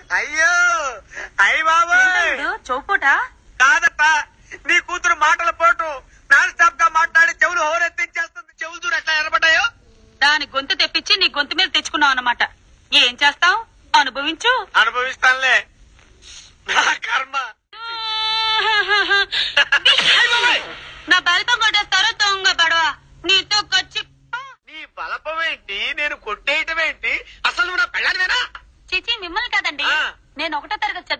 అయ్యో అయ్య బాబోయ్ చౌపూట కాదప్ప నీ కూతురు మాటల పోటు నాన్ స్టాప్ గా మాట్లాడి చెవులు హోరెత్తించేస్తుంది చెవులు చూడు ఎట్లా ఎరబడ్డాయో దాని గొంతు తెప్పించి నీ గొంతు మీద తెచ్చుకున్నావు అన్నమాట ఏం చేస్తావు అనుభవించు అనుభవిస్తానులే నా కర్మ నా బల్పం కొట్టేస్తారో దొంగ బడవా నీతో ఖర్చు నీ బలపం ఏంటి నేను కొట్టేయటం ఏంటి అసలు నువ్వు నా పెళ్ళానివేనా చిచి మిమ్మల్ని కాదండి ఆ. నేను ఒకటో తరగతి